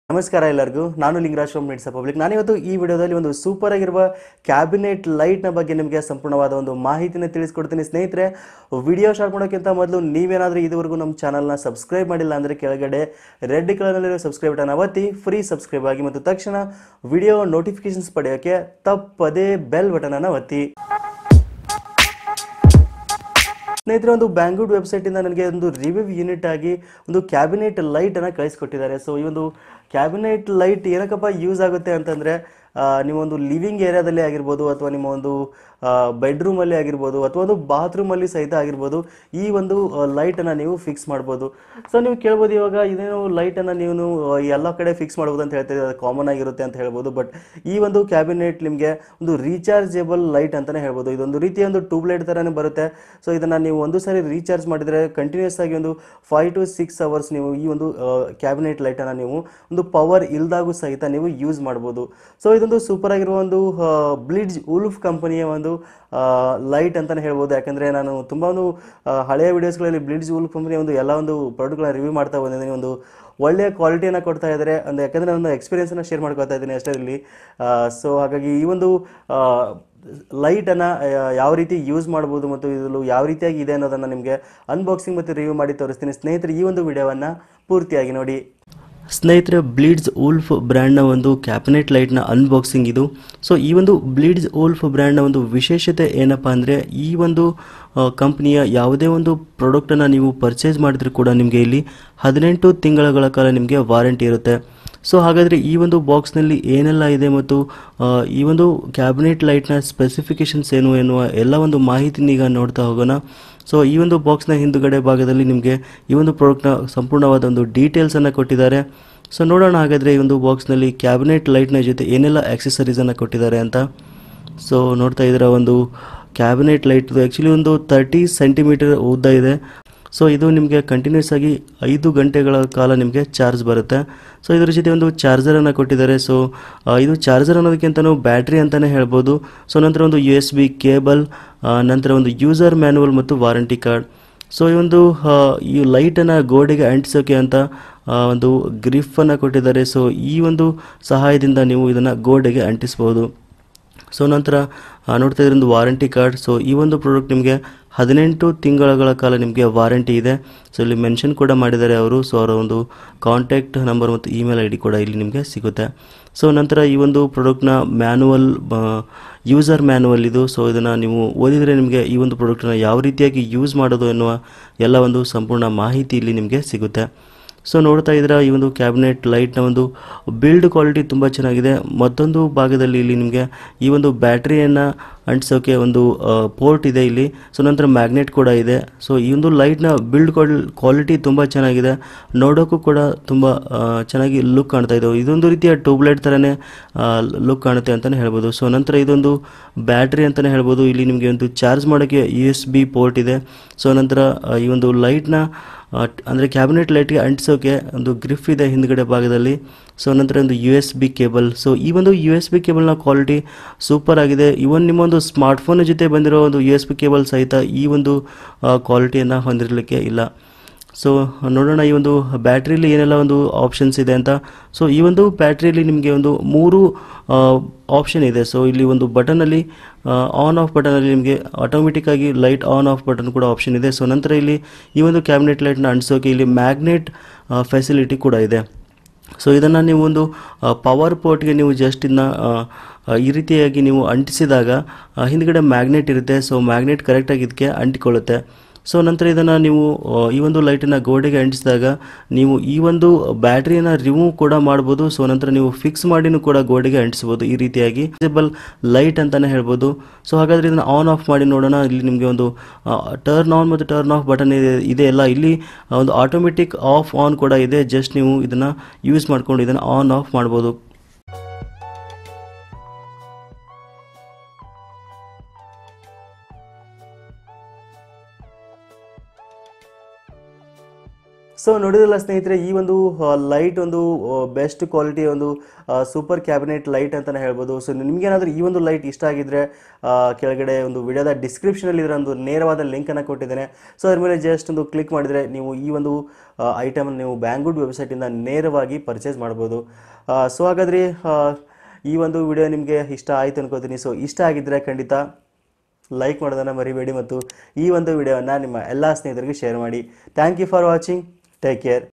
ನಮಸ್ಕಾರ ಎಲ್ಲರಿಗೂ ನಾನು ಲಿಂಗರಾಜ್ ಫ್ರಮ್ ನಿಟ್ಸ್ ಪಬ್ಲಿಕ್ ನಾನಿವತ್ತು ಈ ವಿಡಿಯೋದಲ್ಲಿ ಒಂದು ಸೂಪರ್ ಆಗಿರುವ ಕ್ಯಾಬಿನೆಟ್ ಲೈಟ್ನ ಬಗ್ಗೆ ನಿಮಗೆ ಸಂಪೂರ್ಣವಾದ ಒಂದು ಮಾಹಿತಿನ ತಿಳಿಸ್ಕೊಡ್ತೀನಿ ಸ್ನೇಹಿತರೆ ವಿಡಿಯೋ ಸ್ಟಾರ್ಟ್ ಮಾಡೋಕ್ಕಿಂತ ಮೊದಲು ನೀವೇನಾದರೂ ಇದುವರೆಗೂ ನಮ್ಮ ಚಾನಲ್ನ ಸಬ್ಸ್ಕ್ರೈಬ್ ಮಾಡಿಲ್ಲ ಅಂದರೆ ಕೆಳಗಡೆ ರೆಡ್ ಕಲರ್ನಲ್ಲಿರೋ ಸಬ್ಸ್ಕ್ರೈಬ್ ಬಟನ್ ಒತ್ತಿ ಫ್ರೀ ಸಬ್ಸ್ಕ್ರೈಬ್ ಆಗಿ ಮತ್ತು ತಕ್ಷಣ ವಿಡಿಯೋ ನೋಟಿಫಿಕೇಶನ್ಸ್ ಪಡೆಯೋಕ್ಕೆ ತಪ್ಪದೇ ಬೆಲ್ ಬಟನನ್ನು ಒತ್ತಿ ಸ್ನೇಹಿತರೆ ಒಂದು ಬ್ಯಾಂಗ್ಳೂರ್ ವೆಬ್ಸೈಟಿಂದ ನನಗೆ ಒಂದು ರಿವ್ಯೂ ಯೂನಿಟ್ ಆಗಿ ಒಂದು ಕ್ಯಾಬಿನೆಟ್ ಲೈಟನ್ನು ಕಳಿಸ್ಕೊಟ್ಟಿದ್ದಾರೆ ಸೊ ಈ ಒಂದು ಕ್ಯಾಬಿನೆಟ್ ಲೈಟ್ ಏನಕ್ಕಪ್ಪ ಯೂಸ್ ಆಗುತ್ತೆ ಅಂತಂದರೆ ನೀವೊಂದು ಲಿವಿಂಗ್ ಏರಿಯಾದಲ್ಲಿ ಆಗಿರ್ಬೋದು ಅಥವಾ ನಿಮ್ಮ ಒಂದು ಬೆಡ್ರೂಮಲ್ಲಿ ಆಗಿರ್ಬೋದು ಅಥವಾ ಒಂದು ಬಾತ್ರೂಮಲ್ಲಿ ಸಹಿತ ಆಗಿರ್ಬೋದು ಈ ಒಂದು ಲೈಟನ್ನು ನೀವು ಫಿಕ್ಸ್ ಮಾಡ್ಬೋದು ಸೊ ನೀವು ಕೇಳ್ಬೋದು ಇವಾಗ ಇದೇನು ಲೈಟನ್ನು ನೀವು ಆ, ಎಲ್ಲ ಕಡೆ ಫಿಕ್ಸ್ ಮಾಡ್ಬೋದು ಅಂತ ಹೇಳ್ತಾ ಇದ್ದಾರೆ ಕಾಮನ್ ಆಗಿರುತ್ತೆ ಅಂತ ಹೇಳ್ಬೋದು ಬಟ್ ಈ ಒಂದು ಕ್ಯಾಬಿನೆಟ್ ನಿಮಗೆ ಒಂದು ರೀಚಾರ್ಜೇಬಲ್ ಲೈಟ್ ಅಂತಲೇ ಹೇಳ್ಬೋದು ಇದೊಂದು ರೀತಿಯ ಒಂದು ಟ್ಯೂಬ್ ಲೈಟ್ ಥರನೇ ಬರುತ್ತೆ ಸೊ ಇದನ್ನು ನೀವು ಒಂದು ಸಾರಿ ರೀಚಾರ್ಜ್ ಮಾಡಿದರೆ ಕಂಟಿನ್ಯೂಸ್ ಆಗಿ ಒಂದು ಫೈವ್ ಟು ಸಿಕ್ಸ್ ಅವರ್ಸ್ ನೀವು ಈ ಒಂದು ಕ್ಯಾಬಿನೆಟ್ ಲೈಟನ್ನು ನೀವು ಒಂದು ಪವರ್ ಇಲ್ದಾಗೂ ಸಹಿತ ನೀವು ಯೂಸ್ ಮಾಡ್ಬೋದು ಸೊ ಇದೊಂದು ಸೂಪರ್ ಆಗಿರುವ ಒಂದು ಬ್ಲಿಡ್ಜ್ ಉಲ್ಫ್ ಕಂಪನಿಯ ಒಂದು ಲೈಟ್ ಅಂತಲೇ ಹೇಳ್ಬೋದು ಯಾಕಂದರೆ ನಾನು ತುಂಬ ಒಂದು ಆ, ಹಳೆಯ ವಿಡಿಯೋಸ್ಗಳಲ್ಲಿ ಬ್ಲಿಡ್ಜ್ ಉಲ್ಫ್ ಕಂಪನಿಯ ಒಂದು ಎಲ್ಲ ಒಂದು ಪ್ರಾಡಕ್ಟ್ಗಳನ್ನ ರಿವ್ಯೂ ಮಾಡ್ತಾ ಬಂದಿದ್ದೀನಿ ಒಂದು ಒಳ್ಳೆಯ ಕ್ವಾಲಿಟಿಯನ್ನು ಕೊಡ್ತಾ ಇದ್ದಾರೆ ಅಂದರೆ ಯಾಕಂದರೆ ನನ್ನ ಎಕ್ಸ್ಪೀರಿಯನ್ಸನ್ನು ಶೇರ್ ಮಾಡ್ಕೊತಾ ಇದ್ದೀನಿ ಅಷ್ಟೇ ಇಲ್ಲಿ ಸೊ ಹಾಗಾಗಿ ಈ ಒಂದು ಲೈಟನ್ನು ಯಾವ ರೀತಿ ಯೂಸ್ ಮಾಡ್ಬೋದು ಮತ್ತು ಇದು ಯಾವ ರೀತಿಯಾಗಿ ಇದೆ ಅನ್ನೋದನ್ನು ನಿಮಗೆ ಅನ್ಬಾಕ್ಸಿಂಗ್ ಮತ್ತು ರಿವ್ಯೂ ಮಾಡಿ ತೋರಿಸ್ತೀನಿ ಸ್ನೇಹಿತರೆ ಈ ಒಂದು ವಿಡಿಯೋವನ್ನು ಪೂರ್ತಿಯಾಗಿ ನೋಡಿ ಸ್ನೇಹಿತರೆ ಬ್ಲೀಡ್ಸ್ ಉಲ್ಫ್ ಬ್ರ್ಯಾಂಡ್ನ ಒಂದು ಕ್ಯಾಬಿನೆಟ್ ಲೈಟ್ನ ಅನ್ಬಾಕ್ಸಿಂಗ್ ಇದು ಸೊ ಈ ಒಂದು ಬ್ಲೀಡ್ಸ್ ಉಲ್ಫ್ ಬ್ರ್ಯಾಂಡ್ನ ಒಂದು ವಿಶೇಷತೆ ಏನಪ್ಪ ಅಂದರೆ ಈ ಒಂದು ಕಂಪ್ನಿಯ ಯಾವುದೇ ಒಂದು ಪ್ರಾಡಕ್ಟನ್ನು ನೀವು ಪರ್ಚೇಸ್ ಮಾಡಿದ್ರೂ ಕೂಡ ನಿಮಗೆ ಇಲ್ಲಿ ಹದಿನೆಂಟು ತಿಂಗಳ ಕಾಲ ನಿಮಗೆ ವಾರಂಟಿ ಇರುತ್ತೆ ಸೊ ಹಾಗಾದರೆ ಈ ಒಂದು ಬಾಕ್ಸ್ನಲ್ಲಿ ಏನೆಲ್ಲ ಇದೆ ಮತ್ತು ಆ, ಈ ಒಂದು ಕ್ಯಾಬಿನೆಟ್ ಲೈಟ್ನ ಸ್ಪೆಸಿಫಿಕೇಶನ್ಸ್ ಏನು ಎನ್ನುವ ಎಲ್ಲ ಒಂದು ಮಾಹಿತಿನ ಈಗ ನೋಡ್ತಾ ಹೋಗೋಣ ಸೊ ಈ ಒಂದು ಬಾಕ್ಸ್ನ ಹಿಂದುಗಡೆ ಭಾಗದಲ್ಲಿ ನಿಮಗೆ ಈ ಒಂದು ಪ್ರಾಡಕ್ಟ್ನ ಸಂಪೂರ್ಣವಾದ ಒಂದು ಡೀಟೇಲ್ಸನ್ನು ಕೊಟ್ಟಿದ್ದಾರೆ ಸೊ ನೋಡೋಣ ಹಾಗಾದರೆ ಈ ಒಂದು ಬಾಕ್ಸ್ನಲ್ಲಿ ಕ್ಯಾಬಿನೆಟ್ ಲೈಟ್ನ ಜೊತೆ ಏನೆಲ್ಲ ಆಕ್ಸೆಸರೀಸನ್ನು ಕೊಟ್ಟಿದ್ದಾರೆ ಅಂತ ಸೊ ನೋಡ್ತಾ ಇದ್ದೀರಾ ಒಂದು ಕ್ಯಾಬಿನೆಟ್ ಲೈಟ್ ಆ್ಯಕ್ಚುಲಿ ಒಂದು ತರ್ಟಿ ಸೆಂಟಿಮೀಟರ್ ಉದ್ದ ಇದೆ ಸೊ ಇದು ನಿಮಗೆ ಕಂಟಿನ್ಯೂಸ್ ಆಗಿ ಐದು ಗಂಟೆಗಳ ಕಾಲ ನಿಮಗೆ ಚಾರ್ಜ್ ಬರುತ್ತೆ ಸೊ ಇದ್ರ ಜೊತೆ ಒಂದು ಚಾರ್ಜರನ್ನು ಕೊಟ್ಟಿದ್ದಾರೆ ಸೊ ಇದು ಚಾರ್ಜರ್ ಅನ್ನೋದಕ್ಕಿಂತನೂ ಬ್ಯಾಟ್ರಿ ಅಂತಲೇ ಹೇಳ್ಬೋದು ಸೊ ನಂತರ ಒಂದು ಯು ಎಸ್ ಬಿ ಕೇಬಲ್ ನಂತರ ಒಂದು ಯೂಸರ್ ಮ್ಯಾನುವಲ್ ಮತ್ತು ವಾರಂಟಿ ಕಾರ್ಡ್ ಸೊ ಈ ಒಂದು ಆ, ಈ ಲೈಟನ್ನು ಗೋಡೆಗೆ ಅಂಟಿಸೋಕೆ ಅಂತ ಆ, ಒಂದು ಗ್ರಿಫನ್ನು ಕೊಟ್ಟಿದ್ದಾರೆ ಸೊ ಈ ಒಂದು ಸಹಾಯದಿಂದ ನೀವು ಇದನ್ನು ಗೋಡೆಗೆ ಅಂಟಿಸ್ಬೋದು ಸೊ ನಂತರ ಆ, ನೋಡ್ತಾ ಇದ್ರೆ ಒಂದು ವಾರಂಟಿ ಕಾರ್ಡ್ ಸೊ ಈ ಒಂದು ಪ್ರಾಡಕ್ಟ್ ನಿಮಗೆ ಹದಿನೆಂಟು ತಿಂಗಳ ಕಾಲ ನಿಮಗೆ ವಾರಂಟಿ ಇದೆ ಸೊ ಇಲ್ಲಿ ಮೆನ್ಷನ್ ಕೂಡ ಮಾಡಿದ್ದಾರೆ ಅವರು ಸೊ ಅವರ ಒಂದು ಕಾಂಟ್ಯಾಕ್ಟ್ ನಂಬರ್ ಮತ್ತು ಇಮೇಲ್ ಐ ಡಿ ಕೂಡ ಇಲ್ಲಿ ನಿಮಗೆ ಸಿಗುತ್ತೆ ಸೊ ನಂತರ ಈ ಒಂದು ಪ್ರಾಡಕ್ಟ್ನ ಮ್ಯಾನುವಲ್ ಯೂಸರ್ ಮ್ಯಾನುವಲ್ ಇದು ಸೊ ಇದನ್ನು ನೀವು ಓದಿದರೆ ನಿಮಗೆ ಈ ಒಂದು ಪ್ರಾಡಕ್ಟನ್ನು ಯಾವ ರೀತಿಯಾಗಿ ಯೂಸ್ ಮಾಡೋದು ಎನ್ನುವ ಎಲ್ಲ ಒಂದು ಸಂಪೂರ್ಣ ಮಾಹಿತಿ ಇಲ್ಲಿ ನಿಮಗೆ ಸಿಗುತ್ತೆ ಸೊ ನೋಡ್ತಾ ಇದ್ದೀರಾ ಈ ಒಂದು ಕ್ಯಾಬಿನೆಟ್ ಲೈಟ್ನ ಒಂದು ಬಿಲ್ಡ್ ಕ್ವಾಲಿಟಿ ತುಂಬ ಚೆನ್ನಾಗಿದೆ ಮತ್ತೊಂದು ಭಾಗದಲ್ಲಿ ಇಲ್ಲಿ ನಿಮಗೆ ಈ ಒಂದು ಬ್ಯಾಟ್ರಿಯನ್ನು ಅಂಟಿಸೋಕೆ ಒಂದು ಪೋರ್ಟ್ ಇದೆ ಇಲ್ಲಿ ಸೊ ನಂತರ ಮ್ಯಾಗ್ನೆಟ್ ಕೂಡ ಇದೆ ಸೊ ಈ ಒಂದು ಲೈಟ್ನ ಬಿಲ್ಡ್ ಕ್ವಾಲಿಟಿ ತುಂಬ ಚೆನ್ನಾಗಿದೆ ನೋಡೋಕ್ಕೂ ಕೂಡ ತುಂಬ ಆ, ಚೆನ್ನಾಗಿ ಲುಕ್ ಕಾಣ್ತಾ ಇದೆ ಇದೊಂದು ರೀತಿಯ ಟ್ಯೂಬ್ಲೈಟ್ ಥರನೇ ಲುಕ್ ಕಾಣುತ್ತೆ ಅಂತಲೇ ಹೇಳ್ಬೋದು ಸೊ ನಂತರ ಇದೊಂದು ಬ್ಯಾಟ್ರಿ ಅಂತಲೇ ಹೇಳ್ಬೋದು ಇಲ್ಲಿ ನಿಮಗೆ ಒಂದು ಚಾರ್ಜ್ ಮಾಡೋಕ್ಕೆ ಯು ಎಸ್ ಬಿ ಪೋರ್ಟ್ ಇದೆ ಸೊ ನಂತರ ಆ, ಈ ಒಂದು ಲೈಟ್ನ ಅಂದರೆ ಕ್ಯಾಬಿನೆಟ್ ಲೈಟ್ಗೆ ಅಂಟಿಸೋಕೆ ಒಂದು ಗ್ರಿಫ್ ಇದೆ ಹಿಂದ್ಗಡೆ ಭಾಗದಲ್ಲಿ ಸೊ ನಂತರ ಒಂದು U S B cable so ಈ ಒಂದು ಯು ಎಸ್ ಬಿ ಕೇಬಲ್ನ ಕ್ವಾಲಿಟಿ ಸೂಪರ್ ಆಗಿದೆ ಇವನ್ ನಿಮ್ಮೊಂದು ಸ್ಮಾರ್ಟ್ಫೋನ್ ಜೊತೆ ಬಂದಿರೋ ಒಂದು ಯು ಎಸ್ ಬಿ ಕೇಬಲ್ ಸಹಿತ ಈ ಒಂದು ಕ್ವಾಲಿಟಿಯನ್ನು ಹೊಂದಿರಲಿಕ್ಕೆ ಇಲ್ಲ ಸೊ ನೋಡೋಣ ಈ ಒಂದು ಬ್ಯಾಟ್ರಿಲಿ ಏನೆಲ್ಲ ಒಂದು ಆಪ್ಷನ್ಸ್ ಇದೆ ಅಂತ ಸೊ ಈ ಒಂದು ಬ್ಯಾಟ್ರಿಯಲ್ಲಿ ನಿಮಗೆ ಒಂದು ಮೂರು ಆಪ್ಷನ್ ಇದೆ ಸೊ ಇಲ್ಲಿ ಒಂದು ಬಟನಲ್ಲಿ ಆನ್ ಆಫ್ ಬಟನಲ್ಲಿ ನಿಮಗೆ ಆಟೋಮೆಟಿಕ್ಕಾಗಿ ಲೈಟ್ ಆನ್ ಆಫ್ ಬಟನ್ ಕೂಡ ಆಪ್ಷನ್ ಇದೆ ಸೊ ನಂತರ ಇಲ್ಲಿ ಈ ಒಂದು ಕ್ಯಾಬಿನೆಟ್ ಲೈಟ್ನ ಅಂಟಿಸೋಕೆ ಇಲ್ಲಿ ಮ್ಯಾಗ್ನೆಟ್ ಫೆಸಿಲಿಟಿ ಕೂಡ ಇದೆ ಸೊ ಇದನ್ನು ನೀವು ಒಂದು ಪವರ್ ಪೋರ್ಟ್ಗೆ ನೀವು ಜಸ್ಟ್ ಇದನ್ನ ಈ ರೀತಿಯಾಗಿ ನೀವು ಅಂಟಿಸಿದಾಗ ಆ, ಹಿಂದ್ಗಡೆ ಮ್ಯಾಗ್ನೆಟ್ ಇರುತ್ತೆ ಸೊ ಮ್ಯಾಗ್ನೆಟ್ ಕರೆಕ್ಟಾಗಿ ಇದಕ್ಕೆ ಅಂಟಿಕೊಳ್ಳುತ್ತೆ ಸೊ ನಂತರ ಇದನ್ನು ನೀವು ಆ, ಈ ಒಂದು ಲೈಟನ್ನು ಗೋಡೆಗೆ ಅಂಟಿಸಿದಾಗ ನೀವು ಈ ಒಂದು ಬ್ಯಾಟ್ರಿಯನ್ನು ರಿಮೂವ್ ಕೂಡ ಮಾಡ್ಬೋದು ಸೊ ನಂತರ ನೀವು ಫಿಕ್ಸ್ ಮಾಡಿನೂ ಕೂಡ ಗೋಡೆಗೆ ಅಂಟಿಸ್ಬೋದು ಈ ರೀತಿಯಾಗಿ ವಿಸಿಬಲ್ ಲೈಟ್ ಅಂತಲೇ ಹೇಳ್ಬೋದು ಸೊ ಹಾಗಾದರೆ ಇದನ್ನು ಆನ್ ಆಫ್ ಮಾಡಿ ನೋಡೋಣ ಇಲ್ಲಿ ನಿಮಗೆ ಒಂದು ಟರ್ನ್ ಆನ್ ಮತ್ತು ಟರ್ನ್ ಆಫ್ ಬಟನ್ ಇದೆ ಇದೆ ಅಲ್ಲ ಇಲ್ಲಿ ಆ, ಒಂದು ಆಟೋಮೆಟಿಕ್ ಆಫ್ ಆನ್ ಕೂಡ ಇದೆ ಜಸ್ಟ್ ನೀವು ಇದನ್ನು ಯೂಸ್ ಮಾಡ್ಕೊಂಡು ಇದನ್ನು ಆನ್ ಆಫ್ ಮಾಡ್ಬೋದು ಸೊ ನೋಡಿದ್ರಲ್ಲ ಸ್ನೇಹಿತರೆ ಈ ಒಂದು ಲೈಟ್ ಒಂದು ಬೆಸ್ಟ್ ಕ್ವಾಲಿಟಿ ಒಂದು ಸೂಪರ್ ಕ್ಯಾಬಿನೆಟ್ ಲೈಟ್ ಅಂತಲೇ ಹೇಳ್ಬೋದು ಸೊ ನಿಮಗೇನಾದರೂ ಈ ಒಂದು ಲೈಟ್ ಇಷ್ಟ ಆಗಿದ್ರೆ ಆ, ಕೆಳಗಡೆ ಒಂದು ವಿಡಿಯೋದ ಡಿಸ್ಕ್ರಿಪ್ಷನಲ್ಲಿ ಇದರ ಒಂದು ನೇರವಾದ ಲಿಂಕನ್ನು ಕೊಟ್ಟಿದ್ದೇನೆ ಸೊ ಅದ್ರ ಮೇಲೆ ಜಸ್ಟ್ ಒಂದು ಕ್ಲಿಕ್ ಮಾಡಿದರೆ ನೀವು ಈ ಒಂದು ಐಟಮನ್ನು ನೀವು ಬ್ಯಾಂಗ್ವುಡ್ ವೆಬ್ಸೈಟಿಂದ ನೇರವಾಗಿ ಪರ್ಚೇಸ್ ಮಾಡ್ಬೋದು ಸೊ ಹಾಗಾದ್ರೆ ಆ, ಈ ಒಂದು ವಿಡಿಯೋ ನಿಮಗೆ ಇಷ್ಟ ಆಯಿತು ಅನ್ಕೋತೀನಿ ಸೊ ಇಷ್ಟ ಆಗಿದ್ದರೆ ಖಂಡಿತ ಲೈಕ್ ಮಾಡೋದನ್ನು ಮರಿಬೇಡಿ ಮತ್ತು ಈ ಒಂದು ವಿಡಿಯೋವನ್ನು ನಿಮ್ಮ ಎಲ್ಲ ಸ್ನೇಹಿತರಿಗೆ ಶೇರ್ ಮಾಡಿ thank you for watching take care